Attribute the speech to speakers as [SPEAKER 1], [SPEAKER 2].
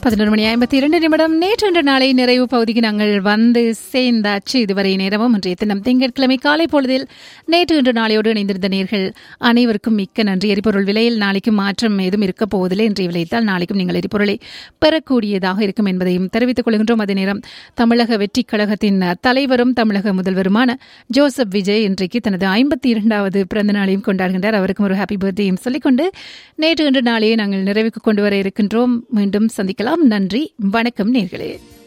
[SPEAKER 1] பதினொரு மணி ஐம்பத்தி இரண்டு நிமிடம் நேற்று என்ற நாளை நிறைவு பகுதிக்கு நாங்கள் வந்து சேர்ந்தாச்சு இதுவரை நேரமும் இன்றைய தினம் திங்கட்கிழமை காலை பொழுதில் நேற்று இன்று நாளையோடு இணைந்திருந்த நேர்கள் அனைவருக்கும் மிக்க நன்றி எரிபொருள் விலையில் நாளைக்கும் மாற்றம் ஏதும் இருக்க போவதில்லை இன்றைய விலைத்தால் நாளைக்கும் நீங்கள் எரிபொருளை பெறக்கூடியதாக இருக்கும் என்பதையும் தெரிவித்துக் கொள்கின்றோம் அதே நேரம் தமிழக வெற்றி கழகத்தின் தலைவரும் தமிழக முதல்வருமான ஜோசப் விஜய் இன்றைக்கு தனது ஐம்பத்தி இரண்டாவது பிறந்த நாளையும் கொண்டாடுகின்றார் அவருக்கும் ஒரு ஹாப்பி பர்த்டேயும் சொல்லிக்கொண்டு நேற்று இன்று நாளையே நாங்கள் நிறைவுக்கு கொண்டு வர இருக்கின்றோம் மீண்டும் சந்திக்கலாம் நன்றி வணக்கம் நேர்களே